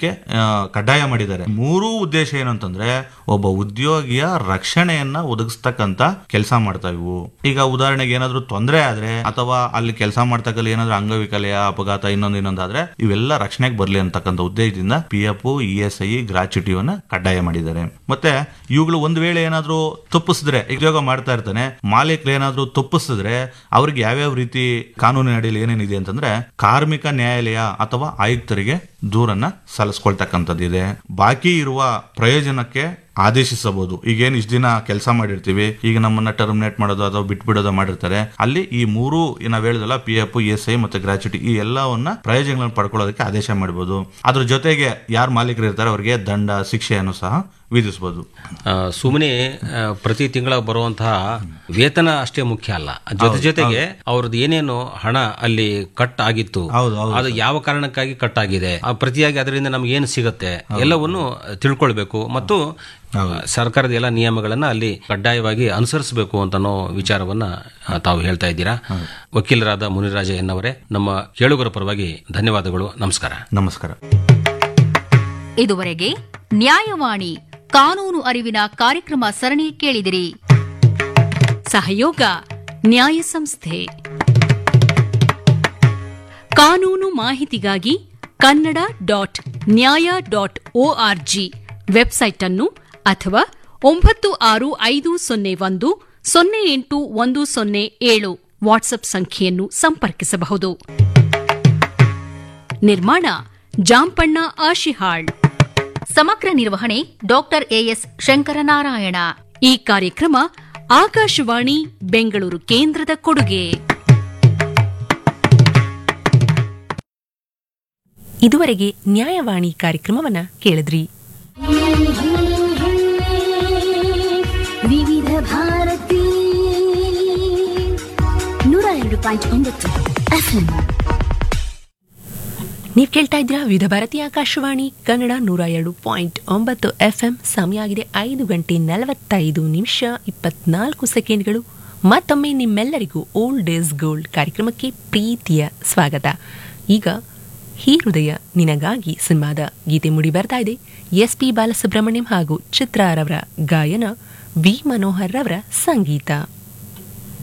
ಬಳಸೋದಕ್ಕೆ ಆ, ಕಡ್ಡಾಯ ಮಾಡಿದ್ದಾರೆ ಮೂರೂ ಉದ್ದೇಶ ಏನು ಅಂತಂದ್ರೆ ಒಬ್ಬ ಉದ್ಯೋಗಿಯ ರಕ್ಷಣೆಯನ್ನ ಒದಗಿಸ್ತಕ್ಕಂತ ಕೆಲಸ ಮಾಡ್ತಾ ಇವು ಈಗ ಉದಾಹರಣೆಗೆ ಏನಾದ್ರೂ ತೊಂದರೆ ಆದ್ರೆ ಅಥವಾ ಅಲ್ಲಿ ಕೆಲಸ ಮಾಡ್ತಕ್ಕಲ್ಲಿ ಏನಾದ್ರೂ ಅಂಗವಿಕಲೆಯ ಅಪಘಾತ ಇನ್ನೊಂದು ಇನ್ನೊಂದಾದ್ರೆ ಇವೆಲ್ಲ ರಕ್ಷಣೆಗೆ ಬರ್ಲಿ ಅಂತಕ್ಕಂಥ ಉದ್ದೇಶದಿಂದ P F E S I ಗ್ರಾಚ್ಯುಟಿವನ್ನ ಕಡ್ಡಾಯ ಮಾಡಿದ್ದಾರೆ ಮತ್ತೆ ಇವುಗಳು ಒಂದ್ ವೇಳೆ ಏನಾದ್ರೂ ತಪ್ಪಿಸಿದ್ರೆ ಉದ್ಯೋಗ ಮಾಡ್ತಾ ಇರ್ತಾನೆ ಮಾಲೀಕರು ಏನಾದ್ರೂ ತಪ್ಪಿಸಿದ್ರೆ ಅವ್ರಿಗೆ ಯಾವ್ಯಾವ ರೀತಿ ಕಾನೂನಿನ ಅಡಿಯಲ್ಲಿ ಏನೇನಿದೆ ಅಂತಂದ್ರೆ ಕಾರ್ಮಿಕ ನ್ಯಾಯಾಲಯ ಅಥವಾ ಆಯುಕ್ತರಿಗೆ ದೂರನ್ನ ಸಲ್ಲಿಸ್ಕೊಳ್ತಕ್ಕಂಥದ್ದಿದೆ ಬಾಕಿ ಇರುವ ಪ್ರಯೋಜನಕ್ಕೆ ಆದೇಶಿಸಬಹುದು ಈಗೇನು ಇಷ್ಟು ದಿನ ಕೆಲಸ ಮಾಡಿರ್ತೀವಿ ಈಗ ನಮ್ಮನ್ನ ಟರ್ಮಿನೇಟ್ ಮಾಡೋದು ಅಥವಾ ಬಿಟ್ಬಿಡೋದು ಮಾಡಿರ್ತಾರೆ ಅಲ್ಲಿ ಈ ಮೂರು ನಾವ್ ಹೇಳಿದಲ್ಲ ಪಿ ಎಫ್ ಎಸ್ ಐ ಮತ್ತೆ ಗ್ರಾಚ್ಯುಟಿ ಈ ಎಲ್ಲವನ್ನ ಪ್ರಯೋಜನಗಳನ್ನು ಪಡ್ಕೊಳ್ಳೋದಕ್ಕೆ ಆದೇಶ ಮಾಡಬಹುದು ಅದ್ರ ಜೊತೆಗೆ ಯಾರು ಮಾಲೀಕರು ಇರ್ತಾರೆ ಅವರಿಗೆ ದಂಡ ಶಿಕ್ಷೆಯನ್ನು ಸಹ ವಿಧಿಸಬಹುದು ಸುಮ್ಮನೆ ಪ್ರತಿ ತಿಂಗಳ ಬರುವಂತಹ ವೇತನ ಅಷ್ಟೇ ಮುಖ್ಯ ಅಲ್ಲ ಜೊತೆ ಜೊತೆಗೆ ಅವ್ರದ್ದು ಏನೇನು ಹಣ ಅಲ್ಲಿ ಕಟ್ ಆಗಿತ್ತು ಹೌದು, ಹೌದು ಅದು ಯಾವ ಕಾರಣಕ್ಕಾಗಿ ಕಟ್ ಆಗಿದೆ ಆ ಪ್ರತಿಯಾಗಿ ಅದರಿಂದ ನಮ್ಗೆ ಏನು ಸಿಗುತ್ತೆ ಎಲ್ಲವನ್ನು ತಿಳ್ಕೊಳ್ಬೇಕು ಮತ್ತು ಸರ್ಕಾರದ ಎಲ್ಲ ನಿಯಮಗಳನ್ನ ಅಲ್ಲಿ ಕಡ್ಡಾಯವಾಗಿ ಅನುಸರಿಸಬೇಕು ಅಂತ ಅನ್ನೋ ವಿಚಾರವನ್ನ ಆ, ತಾವು ಹೇಳ್ತಾ ಇದ್ದೀರಾ ವಕೀಲರಾದ ಮುನಿರಾಜ ಎನ್ನವರೇ ನಮ್ಮ ಕೇಳುಗರ ಪರವಾಗಿ ಧನ್ಯವಾದಗಳು ನಮಸ್ಕಾರ ನಮಸ್ಕಾರ ಇದುವರೆಗೆ ನ್ಯಾಯವಾಣಿ ಕಾನೂನು ಅರಿವಿನ ಕಾರ್ಯಕ್ರಮ ಸರಣಿ ಕೇಳಿದಿರಿ ಸಹಯೋಗ ನ್ಯಾಯ ಸಂಸ್ಥೆ ಕಾನೂನು ಮಾಹಿತಿಗಾಗಿ Kannada dot Nyaya dot ORG website ಅನ್ನು ಅಥವಾ ಒಂಬತ್ತು ಆರು ಐದು ಸೊನ್ನೆ ಒಂದು ಸೊನ್ನೆ ಎಂಟು ಒಂದು ಸೊನ್ನೆ ಏಳು ವಾಟ್ಸ್ಆಪ್ ಸಂಖ್ಯೆಯನ್ನು ಸಂಪರ್ಕಿಸಬಹುದು ನಿರ್ಮಾಣ ಜಾಂಪಣ್ಣ ಆಶಿಹಾಳ್ ಸಮಗ್ರ ನಿರ್ವಹಣೆ ಡಾಕ್ಟರ್ ಎಎಸ್ ಶಂಕರನಾರಾಯಣ ಈ ಕಾರ್ಯಕ್ರಮ ಆಕಾಶವಾಣಿ ಬೆಂಗಳೂರು ಕೇಂದ್ರದ ಕೊಡುಗೆ ಇದುವರೆಗೆ ನ್ಯಾಯವಾಣಿ ಕಾರ್ಯಕ್ರಮವನ್ನ ಕೇಳಿದ್ರಿ ವಿವಿಧ ಭಾರತಿ ನೂರ ಎರಡು ಪಾಯಿಂಟ್ ಒಂಬತ್ತು ಎಫ್ಎಂ ನೀವು ಕೇಳ್ತಾ ಇದ್ದೀರಾ ವಿವಿಧ ಭಾರತಿ ಆಕಾಶವಾಣಿ ಕನ್ನಡ ನೂರ ಎರಡು ಪಾಯಿಂಟ್ ಒಂಬತ್ತು ಎಫ್ಎಂ ಸಮಯ ಆಗಿದೆ ಐದು ಗಂಟೆ ನಲವತ್ತೈದು ನಿಮಿಷ ಇಪ್ಪತ್ನಾಲ್ಕು ಸೆಕೆಂಡ್ಗಳು ಮತ್ತೊಮ್ಮೆ ನಿಮ್ಮೆಲ್ಲರಿಗೂ ಓಲ್ಡ್ ಡೇಸ್ ಗೋಲ್ಡ್ ಕಾರ್ಯಕ್ರಮಕ್ಕೆ ಪ್ರೀತಿಯ ಸ್ವಾಗತ ಈಗ ಈ ಹೃದಯ ನಿನಗಾಗಿ ಸಿನಿಮಾದ ಗೀತೆ ಮುಡಿ ಬರ್ತಾ ಇದೆ ಎಸ್ ಪಿ ಬಾಲಸುಬ್ರಹ್ಮಣ್ಯಂ ಹಾಗೂ ಚಿತ್ರಾರವರ ಗಾಯನ ವಿ ಮನೋಹರ್ ರವರ ಸಂಗೀತ